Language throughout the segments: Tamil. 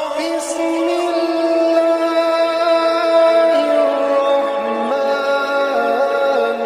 بسم الله الرحمن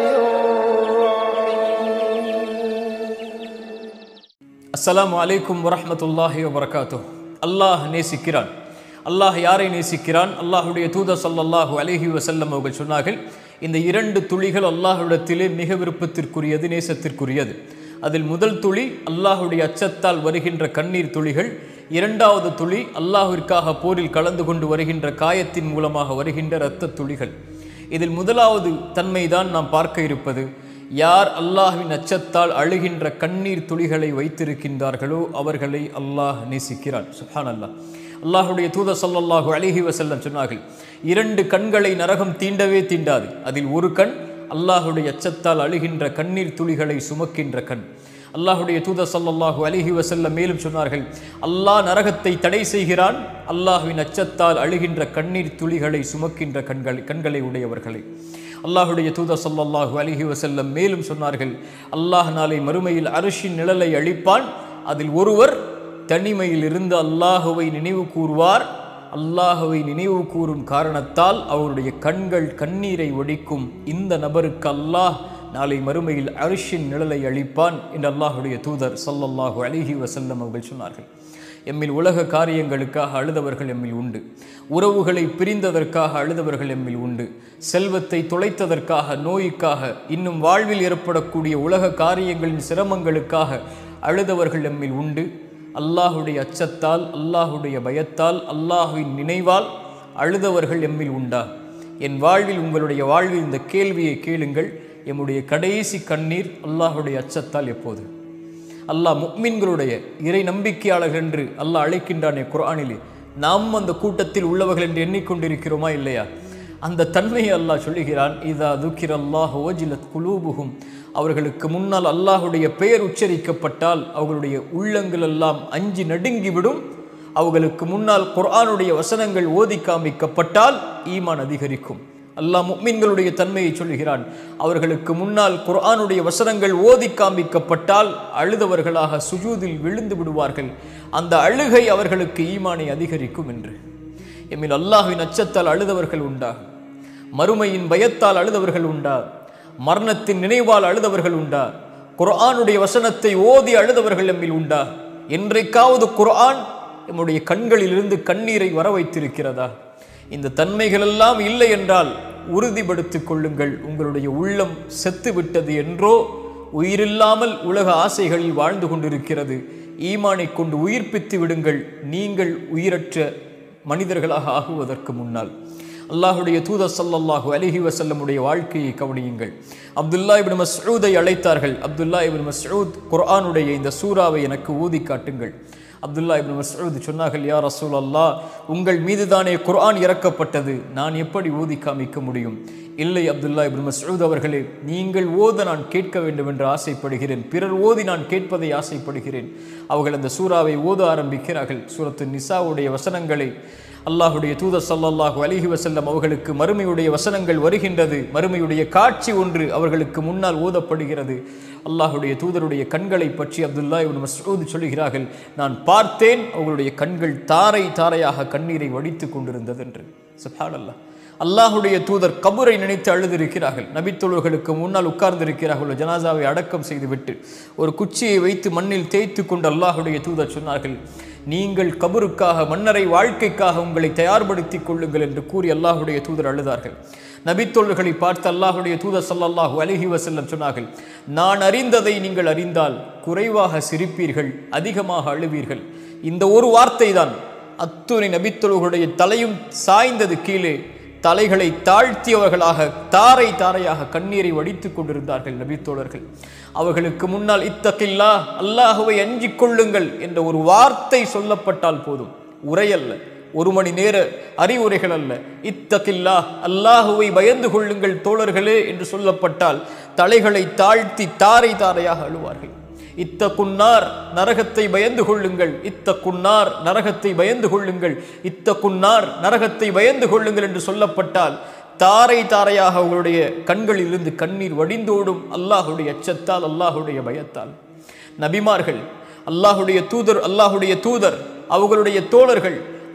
الرحيم அஸ்ஸலாமு அலைக்கும் வரஹ்மத்துல்லாஹி வபரகாத்து அல்லாஹ் நேசிக்கிறான் அல்லாஹ் யாரை நேசிக்கிறான் அல்லாஹுடைய தூதர் ஸல்லல்லாஹு அலைஹி வஸல்லம் அவர்கள் சொன்னார்கள் இந்த இரண்டு துளிகள் அல்லாஹ்விடத்திலே மிக விருப்பத்திற்குரியது நேசத்திற்குரியது அதில் முதல் துளி அல்லாஹுடைய அச்சத்தால் வருகின்ற கண்ணீர் துளிகள் இரண்டாவது துளி அல்லாஹ்விற்காக போரில் கலந்து கொண்டு வருகின்ற காயத்தின் மூலமாக வருகின்ற இரத்த துளிகள் இதில் முதலாவது தன்மைதான் நாம் பார்க்க இருப்பது யார் அல்லாஹ்வின் அச்சத்தால் அழுகின்ற கண்ணீர் துளிகளை வைத்திருக்கின்றார்களோ அவர்களை அல்லாஹ் நேசிக்கிறான் சுஹான் அல்லாஹ் அல்லாஹுடைய தூதர் ஸல்லல்லாஹு அலைஹி வஸல்லம் சொன்னார்கள் இரண்டு கண்களை நரகம் தீண்டவே தீண்டாது அதில் ஒரு கண் அல்லாஹுடைய அச்சத்தால் அழுகின்ற கண்ணீர் துளிகளை சுமக்கின்ற கண் அல்லாஹுடைய தூதர் ஸல்லல்லாஹு அலைஹி வஸல்லம் மேலும் சொன்னார்கள் அல்லாஹ் நரகத்தை தடை செய்கிறான் அல்லாஹ்வின் அச்சத்தால் அழுகின்ற கண்ணீர் துளிகளை சுமக்கின்ற கண்கள் கண்களை உடையவர்களை அல்லாஹுடைய தூதர் ஸல்லல்லாஹு அலைஹி வஸல்லம் மேலும் சொன்னார்கள் அல்லாஹ் நாளை மறுமையில் அரிசின் நிழலை அளிப்பான் அதில் ஒருவர் தனிமையில் இருந்து அல்லாஹுவை நினைவு கூறுவார் அல்லாஹுவை நினைவு கூறும் காரணத்தால் அவருடைய கண்கள் கண்ணீரை ஒடிக்கும் இந்த நபருக்கு அல்லாஹ் நாளை மறுமையில் அரிசின் நிழலை அளிப்பான் என்று அல்லாஹுடைய தூதர் ஸல்லல்லாஹு அலைஹி வஸல்லம் அவர்கள் சொன்னார்கள் எம்மில் உலக காரியங்களுக்காக அழுதவர்கள் எம்மில் உண்டு உறவுகளை பிரிந்ததற்காக அழுதவர்கள் எம்மில் உண்டு செல்வத்தை தொலைத்ததற்காக நோய்க்காக இன்னும் வாழ்வில் ஏற்படக்கூடிய உலக காரியங்களின் சிரமங்களுக்காக அழுதவர்கள் எம்மில் உண்டு அல்லாஹுடைய அச்சத்தால் அல்லாஹுடைய பயத்தால் அல்லாஹுவின் நினைவால் அழுதவர்கள் எம்மில் உண்டா என் வாழ்வில் உங்களுடைய வாழ்வில் இந்த கேள்வியை கேளுங்கள் எம்முடைய கடைசி கண்ணீர் அல்லாஹுடைய அச்சத்தால் எப்போது அல்லாஹ் முக்மின்களுடைய இறை நம்பிக்கையாளர்கள் என்று அல்லாஹ் அழைக்கின்றானே குர்ஆனிலே நாம் அந்த கூட்டத்தில் உள்ளவர்கள் என்று எண்ணிக்கொண்டிருக்கிறோமா இல்லையா அந்த தன்மையை அல்லாஹ் சொல்லுகிறான் இதா துக்கிர் அல்லாஹ் ஓஜிலத் குலூபுகும் அவர்களுக்கு முன்னால் அல்லாஹுடைய பெயர் உச்சரிக்கப்பட்டால் அவர்களுடைய உள்ளங்கள் எல்லாம் அஞ்சி நடுங்கிவிடும் அவர்களுக்கு முன்னால் குர்ஆனுடைய வசனங்கள் ஓதி காமிக்கப்பட்டால் ஈமான் அதிகரிக்கும் அல்லாஹ் முக்மின்களுடைய தன்மையை சொல்கிறான் அவர்களுக்கு முன்னால் குர்ஆனுடைய வசனங்கள் ஓதி காண்பிக்கப்பட்டால் அழுதவர்களாக சுஜூதில் விழுந்து விடுவார்கள் அந்த அழுகை அவர்களுக்கு ஈமானை அதிகரிக்கும் என்று எம்மில் அல்லாஹ்வின் அச்சத்தால் அழுதவர்கள் உண்டா மறுமையின் பயத்தால் அழுதவர்கள் உண்டா மரணத்தின் நினைவால் அழுதவர்கள் உண்டா குர்ஆனுடைய வசனத்தை ஓதி அழுதவர்கள் எம்மில் உண்டா என்றைக்காவது குர்ஆன் எம்முடைய கண்களிலிருந்து கண்ணீரை வர வைத்திருக்கிறதா இந்த தன்மைகள் எல்லாம் இல்லை என்றால் உறுதிப்படுத்திக் கொள்ளுங்கள் உங்களுடைய உள்ளம் செத்து விட்டது என்றோ உயிரில்லாமல் உலக ஆசைகளில் வாழ்ந்து கொண்டிருக்கிறது ஈமானை கொண்டு உயிர்ப்பித்து விடுங்கள் நீங்கள் உயிரற்ற மனிதர்களாக ஆகுவதற்கு முன்னால் அல்லாஹுடைய தூதர் ஸல்லல்லாஹு அலைஹி வஸல்லமுடைய வாழ்க்கையை கவனியுங்கள் அப்துல்லா இப்னு மஸ்ஊதை அழைத்தார்கள் அப்துல்லா இப்னு மஸ்ஊத் குர்ஆனுடைய இந்த சூறாவை எனக்கு ஊதி காட்டுங்கள் அப்துல்லா இப்னு மஸ்ஊத் சொன்னார்கள் யா ரசூல் அல்லாஹ் உங்கள் மீதுதானே குர்ஆன் இறக்கப்பட்டது நான் எப்படி ஊதி காமிக்க முடியும் இல்லை அப்துல்லா இப்னு மஸ்ஊத் அவர்களே நீங்கள் ஓத நான் கேட்க வேண்டும் என்று ஆசைப்படுகிறேன் பிறர் ஓதி நான் கேட்பதை ஆசைப்படுகிறேன் அவர்கள் அந்த சூறாவை ஓத ஆரம்பிக்கிறார்கள் சூரத்து நிசாவுடைய வசனங்களை அல்லாஹுடைய தூதர் ஸல்லல்லாஹு அலைஹி வஸல்லம் அவர்களுக்கு மறுமையுடைய வசனங்கள் வருகின்றது மறுமையுடைய காட்சி ஒன்று அவர்களுக்கு முன்னால் ஓதப்படுகிறது அல்லாஹுடைய தூதருடைய கண்களை பற்றி அப்துல்லா இப்னு மஸ்ஊத் சொல்கிறார்கள் நான் பார்த்தேன் அவர்களுடைய கண்கள் தாரை தாரையாக கண்ணீரை வடித்து கொண்டிருந்தது என்று சுப்ஹானல்லாஹ் அல்லாஹுடைய தூதர் கபரை நினைத்து அழுதிருக்கிறார்கள் நபித்தோழர்களுக்கு முன்னால் உட்கார்ந்திருக்கிறார்கள் ஒரு ஜனாசாவை அடக்கம் செய்துவிட்டு ஒரு குச்சியை வைத்து மண்ணில் தேய்த்து கொண்டு அல்லாஹுடைய தூதர் சொன்னார்கள் நீங்கள் கபருக்காக மன்னரை வாழ்க்கைக்காக உங்களை தயார்படுத்திக் கொள்ளுங்கள் என்று கூறி அல்லாஹுடைய தூதர் அழுதார்கள் நபித்தோழர்களை பார்த்து அல்லாஹுடைய தூதர் ஸல்லல்லாஹு அலைஹி வஸல்லம் சொன்னார்கள் நான் அறிந்ததை நீங்கள் அறிந்தால் குறைவாக சிரிப்பீர்கள் அதிகமாக அழுவீர்கள் இந்த ஒரு வார்த்தை தான் அத்துணை நபித்தோழர்களுடைய தலையும் சாய்ந்தது கீழே தலைகளை தாழ்த்தியவர்களாக தாரை தாரையாக கண்ணீரை வடித்துக் கொண்டிருந்தார்கள் நபித்தோழர்கள் அவர்களுக்கு முன்னால் இத்தகில்லா அல்லாஹுவை அஞ்சிக் கொள்ளுங்கள் என்ற ஒரு வார்த்தை சொல்லப்பட்டால் போதும் உரையல்ல ஒரு மணி நேர அறிவுரைகள் அல்ல இத்தகில்லா அல்லாஹுவை பயந்து கொள்ளுங்கள் தோழர்களே என்று சொல்லப்பட்டால் தலைகளை தாழ்த்தி தாரை தாரையாக அழுவார்கள் இத்த குன்னார் நரகத்தை பயந்து கொள்ளுங்கள் இத்த குன்னார் நரகத்தை பயந்து கொள்ளுங்கள் இத்த குன்னார் நரகத்தை பயந்து கொள்ளுங்கள் என்று சொல்லப்பட்டால் தாரை தாரையாக அவர்களுடைய கண்களிலிருந்து கண்ணீர் வடிந்தோடும் அல்லாஹுடைய அச்சத்தால் அல்லாஹுடைய பயத்தால் நபிமார்கள் அல்லாஹுடைய தூதர் அல்லாஹுடைய தூதர் அவர்களுடைய தோழர்கள்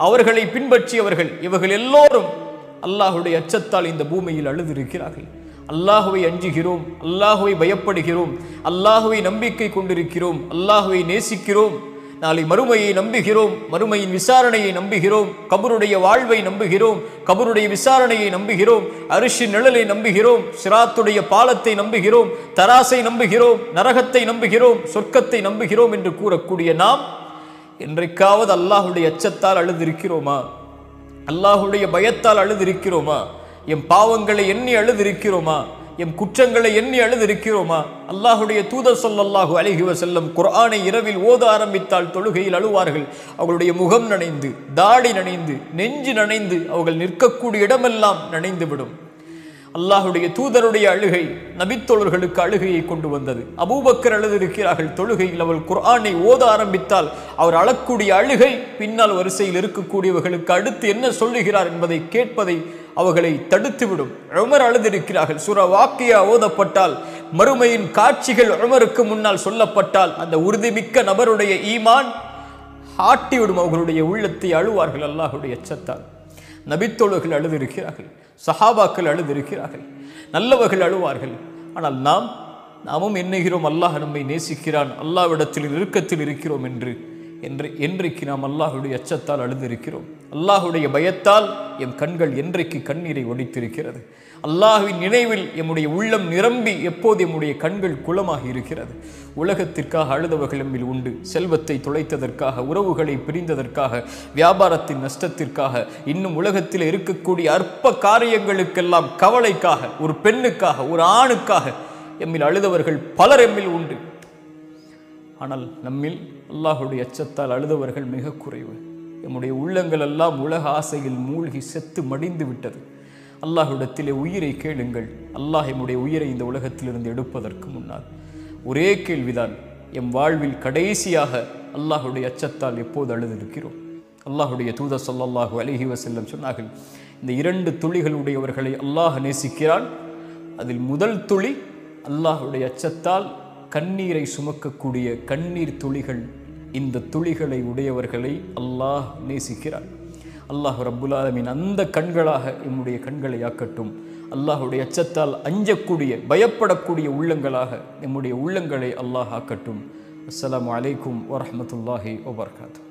அவர்களை பின்பற்றியவர்கள் இவர்கள் எல்லோரும் அல்லாஹுடைய அச்சத்தால் இந்த பூமியில் அழுதிருக்கிறார்கள் அல்லாஹுவை அஞ்சுகிறோம் அல்லாஹுவை பயப்படுகிறோம் அல்லாஹுவை நம்பிக்கை கொண்டிருக்கிறோம் அல்லாஹுவை நேசிக்கிறோம் நாளை மறுமையை நம்புகிறோம் மறுமையின் விசாரணையை நம்புகிறோம் கபருடைய வாழ்வை நம்புகிறோம் கபருடைய விசாரணையை நம்புகிறோம் அரிசி நிழலை நம்புகிறோம் சிராத்துடைய பாலத்தை நம்புகிறோம் தராசை நம்புகிறோம் நரகத்தை நம்புகிறோம் சொர்க்கத்தை நம்புகிறோம் என்று கூறக்கூடிய நாம் என்றைக்காவது அல்லாஹுடைய அச்சத்தால் அழுதிருக்கிறோமா அல்லாஹுடைய பயத்தால் அழுதிருக்கிறோமா எம் பாவங்களை எண்ணி அழுதிருக்கிறோமா எம் குற்றங்களை எண்ணி அழுதிருக்கிறோமா அல்லாஹுடைய தூதர் சொல்லல்லாஹு அலைஹி வஸல்லம் குர்ஆனை இரவில் ஓத ஆரம்பித்தால் தொழுகையில் அழுவார்கள் அவர்களுடைய முகம் நனைந்து தாடி நனைந்து நெஞ்சு நனைந்து அவர்கள் நிற்கக்கூடிய இடமெல்லாம் நனைந்து விடும் அல்லாஹுடைய தூதருடைய அழுகை நபித்தோழர்களுக்கு அழுகையை கொண்டு வந்தது அபூபக்கர் அழுதிருக்கிறார்கள் தொழுகையில் அவள் குர்ஆனை ஓத ஆரம்பித்தால் அவர் அழக்கூடிய அழுகை பின்னால் வரிசையில் இருக்கக்கூடியவர்களுக்கு அடுத்து என்ன சொல்லுகிறார் என்பதை கேட்பதை அவர்களை தடுத்துவிடும் உமர் அழுதிருக்கிறார்கள் சுர வாக்கியா ஓதப்பட்டால் மறுமையின் காட்சிகள் உமருக்கு முன்னால் சொல்லப்பட்டால் அந்த உறுதிமிக்க நபருடைய ஈமான் ஆட்டிவிடும் அவர்களுடைய உள்ளத்தை அழுவார்கள் அல்லாஹுடைய அச்சத்தால் நபித்தோழர்கள் அழுதிருக்கிறார்கள் சஹாபாக்கள் அழுதிருக்கிறார்கள் நல்லவர்கள் அழுவார்கள் ஆனால் நாம் நாமும் எண்ணுகிறோம் அல்லாஹ் நம்மை நேசிக்கிறான் அல்லாவிடத்தில் நெருக்கத்தில் இருக்கிறோம் என்று என்று என்றைக்கு நாம் அல்லாஹுடைய அச்சத்தால் அழுதிருக்கிறோம் அல்லாஹுடைய பயத்தால் எம் கண்கள் என்றைக்கு கண்ணீரை ஒடித்திருக்கிறது அல்லாஹுவின் நினைவில் எம்முடைய உள்ளம் நிரம்பி எப்போது எம்முடைய கண்கள் குளமாகி இருக்கிறது உலகத்திற்காக அழுதவர்கள் எம்மில் உண்டு செல்வத்தை துளைத்ததற்காக உறவுகளை பிரிந்ததற்காக வியாபாரத்தின் நஷ்டத்திற்காக இன்னும் உலகத்தில் இருக்கக்கூடிய அற்ப காரியங்களுக்கெல்லாம் கவலைக்காக ஒரு பெண்ணுக்காக ஒரு ஆணுக்காக எம்மில் அழுதவர்கள் பலர் எம்மில் உண்டு ஆனால் நம்மில் அல்லாஹுடைய அச்சத்தால் அழுதவர்கள் மிக குறைவு நம்முடைய உள்ளங்கள் எல்லாம் உலக ஆசையில் மூழ்கி செத்து மடிந்து விட்டது அல்லாஹ்விடத்திலே உயிரை கேளுங்கள் அல்லாஹ் எம்முடைய உயிரை இந்த உலகத்திலிருந்து எடுப்பதற்கு முன்னால் ஒரே கேள்விதான் எம் வாழ்வில் கடைசியாக அல்லாஹுடைய அச்சத்தால் எப்போது அழுதிருக்கிறோம் அல்லாஹுடைய தூதர் ஸல்லல்லாஹு அலைஹி வஸல்லம் சொன்னார்கள் இந்த இரண்டு துளிகளுடையவர்களை அல்லாஹ் நேசிக்கிறான் அதில் முதல் துளி அல்லாஹுடைய அச்சத்தால் கண்ணீரை சுமக்கக்கூடிய கண்ணீர் துளிகள் இந்த துளிகளை உடையவர்களை அல்லாஹ் நேசிக்கிறான் அல்லாஹ் ரப்புல் ஆலமீன் அந்த கண்களாக எம்முடைய கண்களை ஆக்கட்டும் அல்லாஹுடைய அச்சத்தால் அஞ்சக்கூடிய பயப்படக்கூடிய உள்ளங்களாக நம்முடைய உள்ளங்களை அல்லாஹ் ஆக்கட்டும் அஸ்ஸலாமு அலைக்கும் வரஹ்மத்துல்லாஹி வபரகாத்துஹு